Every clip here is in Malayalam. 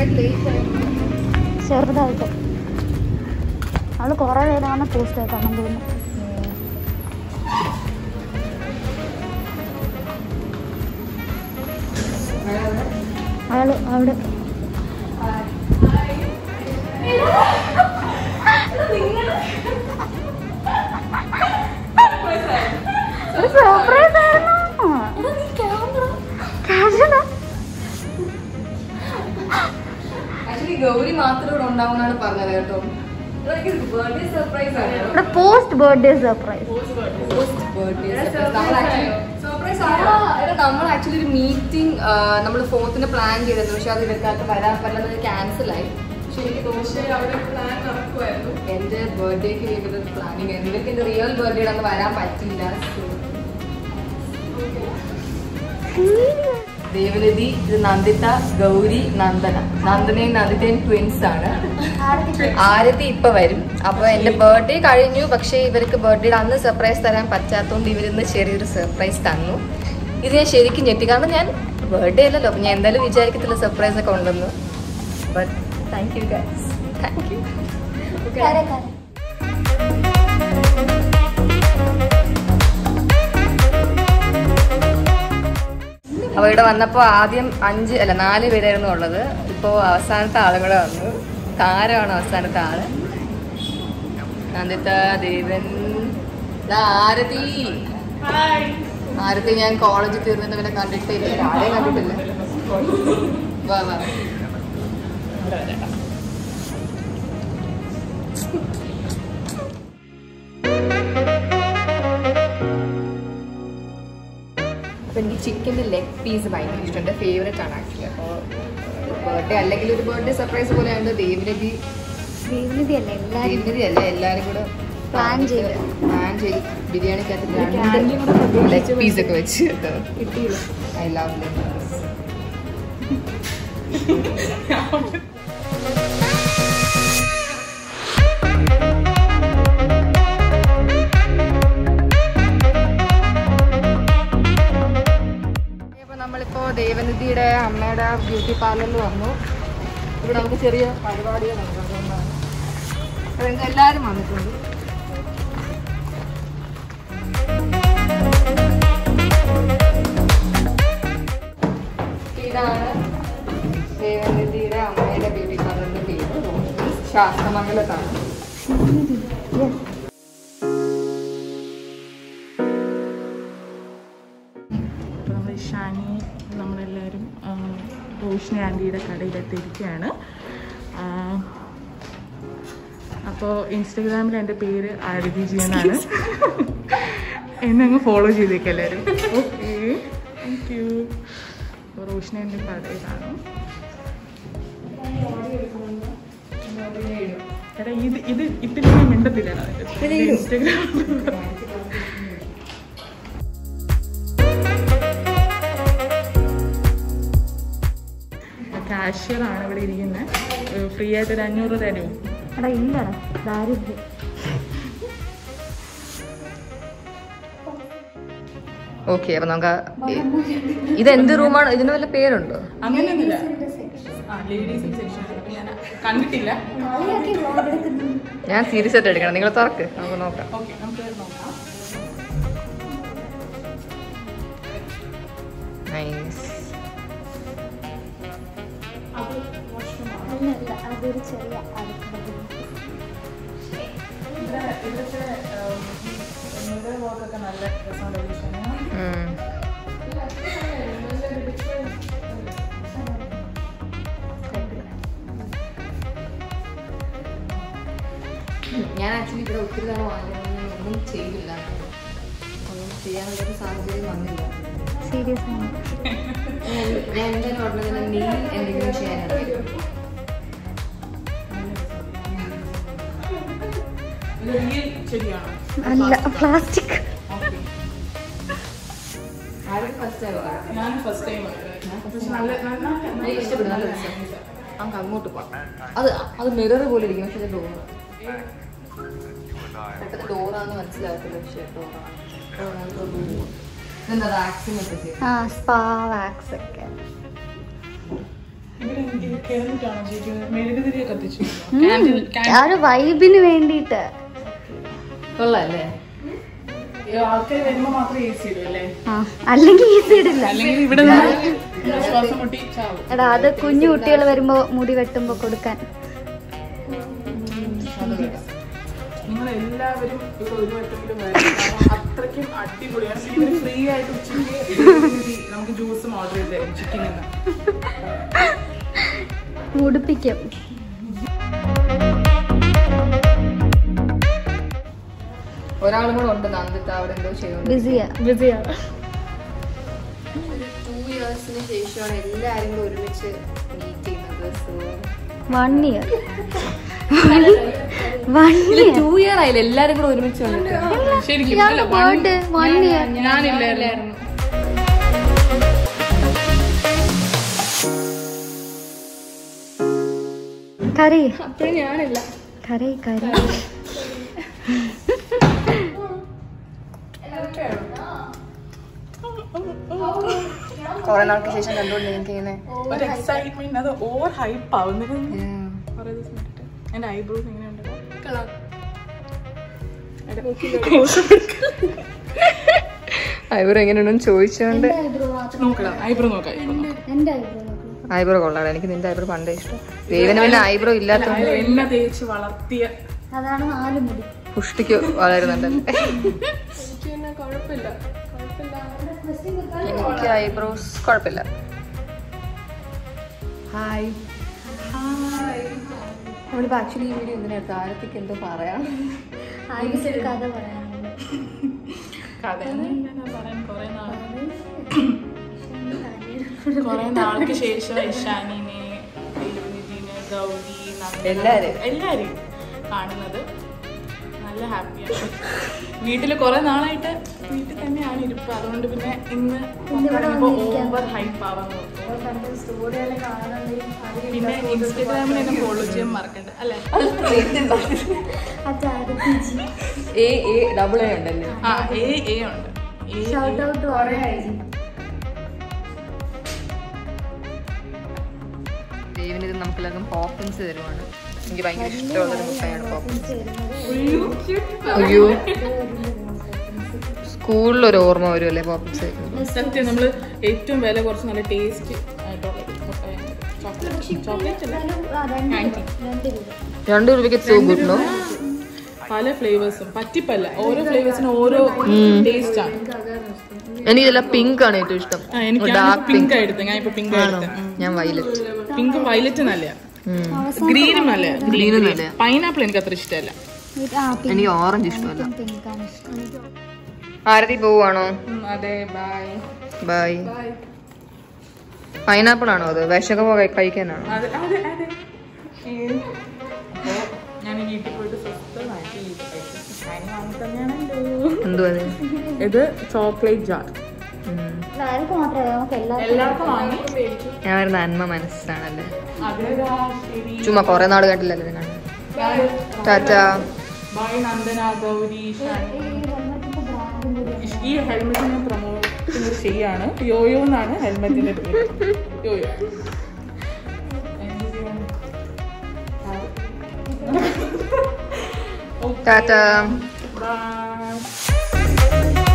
ചെറുതായിട്ട് അവള് കുറേ നേരമാണ് പോസ്റ്റ് കാണാൻ തോന്നുന്നു അയാള് അവിടെ ഒരു സർപ്രൈസ് ആയിരുന്നു ക്യാഷ് ആക്ച്വലി ഗൗരി മാത്രം ഇവിടെ ഉണ്ടാവുമെന്നാണ് പറഞ്ഞത് കേട്ടോ ബർത്ത്ഡേ സർപ്രൈസ് ആണ് ഇവിടെ പോസ്റ്റ് ബർത്ത്ഡേ സർപ്രൈസ് സർപ്രൈസ് നമ്മൾ ആക്ച്വലി ഒരു മീറ്റിംഗ് നമ്മൾ ഫോർത്തിന് പ്ലാൻ ചെയ്തിരുന്നു പക്ഷെ അത് ഇവർക്കകത്ത് വരാൻ പറ്റുന്നത് ക്യാൻസൽ ആയി പക്ഷെ എനിക്ക് തോന്നുന്നു എന്റെ ബർത്ത്ഡേക്ക് ഇവരുടെ പ്ലാനിങ് ആയിരുന്നു ഇവർക്ക് എന്റെ റിയൽ ബർത്ത്ഡേ അന്ന് വരാൻ പറ്റിയില്ല ദേവനദി ഇത് നന്ദിത ഗൗരി നന്ദന നന്ദനയും നന്ദിതയും ട്വിൻസ് ആണ് ആരതി ഇപ്പൊ വരും അപ്പൊ എന്റെ ബർത്ത്ഡേ കഴിഞ്ഞു പക്ഷേ ഇവർക്ക് ബർത്ത്ഡേ അന്ന് സർപ്രൈസ് തരാൻ പറ്റാത്തതുകൊണ്ട് ഇവരിന്ന് ചെറിയൊരു സർപ്രൈസ് തന്നു ഇത് ഞാൻ ശരിക്കും ഞെട്ടി കാരണം ഞാൻ ബർത്ത്ഡേ അല്ലല്ലോ അപ്പൊ ഞാൻ എന്തായാലും വിചാരിക്കത്തില്ല സർപ്രൈസ് ഒക്കെ ഉണ്ടെന്ന് but thank you guys thank you അപ്പൊ ഇവിടെ വന്നപ്പോ ആദ്യം അഞ്ച് അല്ല നാല് പേരായിരുന്നു ഉള്ളത് ഇപ്പോ അവസാനത്തെ ആളും കൂടെ വന്നു താരമാണ് അവസാനത്തെ ആള് നന്ദിത ദേവൻ ദാ ആരതി ആരതി ഞാൻ കോളേജിൽ തീർന്നിട്ട് പിന്നെ കണ്ടിട്ടില്ല ആരെയും കണ്ടിട്ടില്ല വാ വാ അപ്പൊ എനിക്ക് ചിക്കൻ്റെ ലെഗ് പീസ് ഭയങ്കര ഇഷ്ടം എൻ്റെ ഫേവറേറ്റ് ആണ് ആക്ച്വലി അപ്പോൾ ബർത്ത്ഡേ അല്ലെങ്കിൽ ഒരു ബർത്ത്ഡേ സർപ്രൈസ് പോലെ ആയതുകൊണ്ട് ദേവനദി ദീപനിധി അല്ലേ എല്ലാരും ദേവനദി അല്ല എല്ലാവരും കൂടെ Plan ചെയ്ത്. പ്ലാൻ ചെയ്ത് ബിരിയാണിക്കകത്ത് രണ്ട് ലെഗ് പീസ് ഒക്കെ വെച്ച് കിട്ടിയില്ല ഐ ലവ് ലെഗ് അപ്പോൾ നമ്മളിപ്പോൾ ദേവനിധിയുടെ അമ്മയുടെ ബ്യൂട്ടി പാർലറിൽ വന്നു ഇവിടെ നമുക്ക് ചെറിയ പരിപാടികളുണ്ട് അതുകൊണ്ടാണ് അതുകൊണ്ട് എല്ലാവരും വന്നിട്ടുണ്ട് ഇതാണ് ദേവനിധിയുടെ അമ്മയുടെ ബ്യൂട്ടി പാർലറിന്റെ പേര് ശാസ്ത്രമംഗലത്താണ് അപ്പോൾ നമ്മൾ ഷാനി നമ്മളെല്ലാവരും ആ, റോഷിനി ആൻറ്റിയുടെ കടയിലെത്തിയിരിക്കുകയാണ് അപ്പോൾ ഇൻസ്റ്റഗ്രാമിൽ എൻ്റെ പേര് ആരതി ജി എന്നാണ് എന്നെ അങ്ങ് ഫോളോ ചെയ്തേക്ക് എല്ലാവരും ഓക്കെ താങ്ക് യു അപ്പോൾ റോഷിനി എൻ്റെ കടയിലാണ് എടാ ഇത് ഇത് ഇട്ടില്ലെങ്കിൽ മിണ്ടത്തില്ല ഇൻസ്റ്റഗ്രാം കാഷ്യർ ആണ് ഇവിടെ ഇരിക്കുന്നത് ഫ്രീ ആയിട്ട് ഒരു അഞ്ഞൂറ് തരും എടാ ഇല്ലടാ ദാരിദ്ര്യം ഓക്കെ അപ്പൊ നമുക്ക് ഇത് എന്ത് റൂമാണ് ഇതിന് വല്ല പേരുണ്ടോ അങ്ങനെയൊന്നുമില്ല ആ ലേഡീസിന്റെ സെക്ഷൻ ഞാൻ കണ്ടിട്ടില്ല ഞാൻ സീരിയസ് ആയിട്ട് എടുക്കണം നിങ്ങൾ തുറക്ക് നമുക്ക് നോക്കാം ഓക്കെ നമുക്ക് നോക്കാം നൈസ് അല്ലല്ല അതൊരു ചെറിയ അടുക്കള ഇവിടെ ഇവിടുത്തെ മിറർ വർക്കൊക്കെ നല്ല രസമുണ്ട് വിഷയം ഞാൻ ആക്ച്വലി ഇവിടെ ഒത്തിരി തവണ വാങ്ങുന്നു ഒന്നും ചെയ്തില്ല ഒന്നും ചെയ്യാനുള്ളൊരു സാഹചര്യം വന്നില്ല സീരിയസ് ആണ് ഞാൻ- ഞാൻ എന്തായാലും ഉടനെ നീ എന്തെങ്കിലും ചെയ്യാനാണ് ഇത് റിയൽ ചെടിയാണ് അല്ല പ്ലാസ്റ്റിക് ഓക്കെ ആരും ഫസ്റ്റ് ആവുക ഞാൻ ഫസ്റ്റ് ടൈം പക്ഷെ നല്ല നല്ല എനിക്ക് ഇഷ്ടപ്പെടും നല്ല രസം നമുക്ക് അങ്ങോട്ട് പോകാം അത് അത് മിറർ പോലെ ഇരിക്കും പക്ഷെ ഡോർ പെട്ടെന്ന് ഡോറാന്ന് മനസ്സിലാകത്തില്ല പക്ഷേ ഡോറാണ് എന്താ വാക്സിൻ ഒക്കെ ചെയ്യും ആ സ്പാ വാക്സ് ഒക്കെ ഇവിടെ എനിക്ക് കേറിയിട്ടാണോ ശരിക്കും മെഴുകുതിരിയെ കത്തിച്ചു Candle- candle- ആ ഒരു വൈബിന് വേണ്ടിയിട്ട് കൊള്ളാല്ലേ ആൾക്കാർ വരുമ്പോ മാത്രമേ എ സി ഇടൂ അല്ലേ ആ അല്ലെങ്കിൽ ഈസി ഇടില്ല അല്ലെങ്കിൽ ഇവിടെ നിന്ന് ശ്വാസം മുട്ടി ചാവും എടാ അത് കുഞ്ഞു കുട്ടികൾ വരുമ്പോ മുടി വെട്ടുമ്പോ കൊടുക്കാൻ നിങ്ങൾ എല്ലാവരും ഇവിടെ ഒരു വട്ടമെങ്കിലും വരണം കാരണം അത്രയ്ക്കും അടിപൊളിയാണ് പിന്നെ ഫ്രീ ആയിട്ട് ഉച്ചയ്ക്ക് നമുക്ക് ജ്യൂസും ഓർഡർ ചെയ്ത് തരും ചിക്കൻ മുടിപ്പിക്കും ഒരാളും കൂടെ ഉണ്ട് നന്ദിത്ത അവിടെ എന്തോ ചെയ്യുന്നുണ്ട് ബിസിയാ ബിസിയാണ് ടു ഇയേഴ്സിന് ശേഷമാണ് എല്ലാരും കൂടെ ഒരുമിച്ച് മീറ്റ് ചെയ്യുന്നത് so one year one year two year ആയില്ല എല്ലാരും കൂടെ ഒരുമിച്ച് വന്നിട്ട് ശരിക്കും അല്ല, one- ബർത്ത്ഡേ വൺ ഇയർ ഞാനില്ലായിരുന്നു കറി അപ്പഴും ഞാനില്ല കറി കറി കുറെ നാൾക്ക് ശേഷം കണ്ടുകൊണ്ട് എനിക്ക് ഇങ്ങനെ ഒരു എക്സൈറ്റ്മെന്റ് അത് ഓവർ ഹൈപ്പ് ആവുന്നത് കുറേ ദിവസം ഇട്ടിട്ട് എന്റെ ഐബ്രോസ് എങ്ങനെയുണ്ട് ഐബ്രോ എങ്ങനെയുണ്ടെന്ന് ചോദിച്ചോണ്ട് നോക്കണം ഐബ്രോ നോക്കാം eyebrow നോക്കാം എന്റെ ഐബ്രോ ഐബ്രോ കൊള്ളാടെ എനിക്ക് നിന്റെ ഐബ്രോ പണ്ടേ ഇഷ്ടം ദേവന് പിന്നെ ഐബ്രോ ഇല്ലാത്തതുകൊണ്ട് അല്ല, എണ്ണ തേച്ച് വളർത്തിയ അതാണ് നാല് മുടി പുഷ്ടിക്ക് വളരുന്നുണ്ടല്ലേ എനിക്ക് ഐബ്രോസ് കുഴപ്പമില്ല ഹായ് നമ്മളിപ്പോ ആക്ച്വലി ഈ വീഡിയോ എന്തിനാ താരത്തേക്ക് എന്തോ പറയാം ആദ്യം ഒരു കഥ പറയാനുണ്ട് കഥയൊന്നും ഇല്ല, ഞാൻ പറയാൻ കുറേ നാൾ കുറെ നാൾക്ക് ശേഷം ഇഷാനിനെ ദേവനിധിനെ ഗൗരി നന്ദന, എല്ലാരും. എല്ലാരും കാണുന്നത് നല്ല ഹാപ്പിയാണ് വീട്ടിൽ കുറെ നാളായിട്ട് വീട്ടിൽ തന്നെയാണ് ഇരിപ്പ് അതുകൊണ്ട് പിന്നെ ഇന്ന് ഓവർ ഹൈപ്പ് ആവാൻ നോക്കും പിന്നെ ഇൻസ്റ്റഗ്രാമിൽ എന്നെ ഫോളോ ചെയ്യാൻ മറക്കണ്ട അല്ലേ എ എ ഡബിൾ എ ഉണ്ടല്ലേ ആ എ എ ഉണ്ട് A, ഷൗട്ട് ഔട്ട് ദേവിന് ഇത് നമുക്കെല്ലാവർക്കും പോപ്പിൻസ് തരുവാണ് എനിക്ക് ഭയങ്കര ഇഷ്ടമുള്ളൊരു മുട്ടായാണ് പോപ്പിൻസ് അയ്യോ സ്കൂളിലൊരു ഓർമ്മ വരുമല്ലേ പോപ്പിൻസ് സത്യം നമ്മൾ ഏറ്റവും വില കുറച്ച് നല്ല ടേസ്റ്റ് ആയിട്ടുള്ള ചോക്ലേറ്റ് ചോക്ലേറ്റ് അല്ല രണ്ട് രൂപയ്ക്ക് സോ ഗുഡ് നോ പല ഫ്ലേവേഴ്സും പറ്റിപ്പല്ല ഓരോ ഫ്ലേവേഴ്സിനും ഓരോ ടേസ്റ്റ് ആണ് എനിക്ക് ഇതെല്ലാം പിങ്ക് ആണ് ഏറ്റവും ഇഷ്ടം ആ, എനിക്ക് ഡാർക്ക് പിങ്ക് പിങ്ക് എടുത്തത് ഞാൻ ഇപ്പൊ പിങ്ക് ആണോ എടുത്തത് ഞാൻ വൈലറ്റ് പിങ്കും വയലറ്റ് നല്ല ഗ്രീനും നല്ല Green ഉം നല്ലയാ. പൈനാപ്പിൾ എനിക്ക് അത്ര ഇഷ്ടമല്ല എനിക്ക് ഓറഞ്ച് ഇഷ്ടമല്ല പിങ്കാണ് ഇഷ്ടം ആരതി പോവാണോ അതെ ബൈ ബൈ പൈനാപ്പിൾ ആണോ അത് വിശകമോ കഴിക്കാനാണോ അതെ അതെ അതെ അപ്പോ ഞാൻ ഈ വീട്ടിൽ പോയിട്ട് സ്വസ്ഥമായിട്ട് ഈ കഴിക്കും. ഷൈനി വാങ്ങി തന്നെയാണല്ലോ എന്തുവാ അത്? ഇത് ചോക്ലേറ്റ് ജാർ ഉം. ആർക്ക് മാത്രമേ നമുക്ക് എല്ലാവർക്കും എല്ലാവർക്കും വാങ്ങി മേടിച്ചു ഞാൻ ഒരു നന്മ മനസ്സാണല്ലേ അതെതാ ശരി ചുമ്മാ കുറെ നാട് കണ്ടില്ലല്ലോ നിങ്ങൾ ടാറ്റ ബൈ നന്ദന ഗൗരി ഷാനി ഈ ഹെൽമെറ്റിനെ പ്രൊമോട്ട് ചെയ്യാണ് യോയോ എന്നാണ് ഹെൽമെറ്റിന്റെ പേര് yoyo tata bye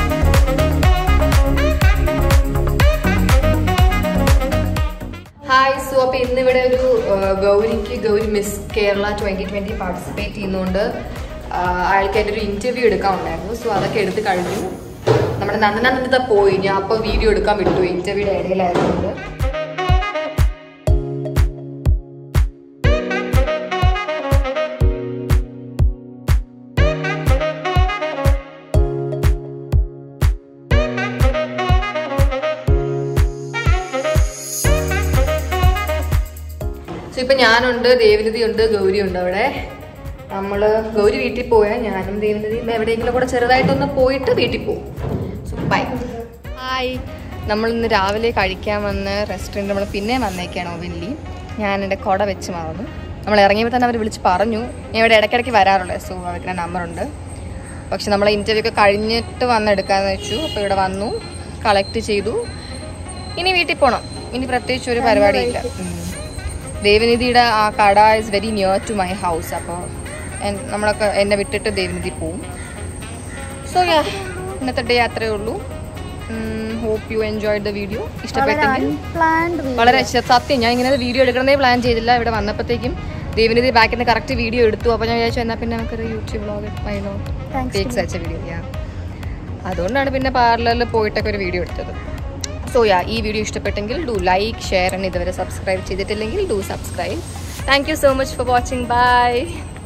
hi so അപ്പൊ ഇന്നിവിടെ ഒരു ആ, ഗൗരിക്ക് Gauri Miss Kerala twenty twenty participate ചെയ്യുന്നതുകൊണ്ട് ആ, അയാൾക്ക് എൻ്റെ ഒരു ഇന്റർവ്യൂ എടുക്കാൻ ഉണ്ടായിരുന്നു സോ അതൊക്കെ എടുത്ത് കഴിഞ്ഞു നമ്മുടെ നന്ദനന്ദത്ത പോയി ഞാൻ അപ്പോൾ വീഡിയോ എടുക്കാൻ വിട്ടു ഇന്റർവ്യൂയുടെ ഇടയിലായതുകൊണ്ട് സോ ഇപ്പൊ ഞാനുണ്ട് ദേവനിധി ഉണ്ട് ഗൗരി ഉണ്ട് അവിടെ നമ്മള് ഗൗരി വീട്ടിൽ പോയാൽ ഞാനും ദേവനിധിയും എവിടെയെങ്കിലും കൂടെ ചെറുതായിട്ടൊന്ന് പോയിട്ട് വീട്ടിൽ പോകും സോ ബൈ ഹായ് നമ്മൾ ഇന്ന് രാവിലെ കഴിക്കാൻ വന്ന റെസ്റ്റോറൻറ്റ് നമ്മൾ പിന്നെ വന്നേക്കാണ് ഓവൻലി ഞാൻ എൻ്റെ കുട വെച്ച് മറന്നു നമ്മൾ ഇറങ്ങിയപ്പോൾ തന്നെ അവർ വിളിച്ച് പറഞ്ഞു ഞാൻ ഇവിടെ ഇടയ്ക്കിടയ്ക്ക് വരാറുള്ളത് സോ അവരുടെ നമ്പറുണ്ട് പക്ഷെ നമ്മൾ ഇൻ്റർവ്യൂ ഒക്കെ കഴിഞ്ഞിട്ട് വന്നെടുക്കാമെന്ന് വെച്ചു അപ്പോൾ ഇവിടെ വന്നു കളക്ട് ചെയ്തു ഇനി വീട്ടിൽ പോകണം ഇനി പ്രത്യേകിച്ച് ഒരു പരിപാടിയില്ല ഉം. ദേവനിധിയുടെ ആ കട is very near to my house അപ്പോൾ നമ്മളൊക്കെ എന്നെ വിട്ടിട്ട് ദേവനിധി പോവും സോ യാ ഇന്നത്തെ ഡേ അത്രേ ഉള്ളൂ hope you enjoy the video വളരെ ഇഷ്ടപ്പെട്ടെങ്കിൽ അൺപ്ലാൻഡ് വളരെ ശ- സത്യം ഞാൻ ഇങ്ങനെ വീഡിയോ എടുക്കണമെന്നേ പ്ലാൻ ചെയ്തില്ല ഇവിടെ വന്നപ്പോഴത്തേക്കും ദേവനിധി ബാക്കിൽ നിന്ന് കറക്റ്റ് വീഡിയോ എടുത്തു അപ്പോൾ ഞാൻ വിചാരിച്ചു എന്നാൽ പിന്നെ നമുക്കൊരു യൂട്യൂബ് വ്ളോഗ് ഫൈനോ Thanks ടേക്സ് അയച്ച വീഡിയോ യാ അതുകൊണ്ടാണ് പിന്നെ പാർലറിൽ പോയിട്ടൊക്കെ ഒരു വീഡിയോ എടുത്തത് സോ യാ ഈ വീഡിയോ ഇഷ്ടപ്പെട്ടെങ്കിൽ ഡു ലൈക്ക് ഷെയർ ആൻഡ് ഇതുവരെ സബ്സ്ക്രൈബ് ചെയ്തിട്ടില്ലെങ്കിൽ do subscribe thank you so much for watching by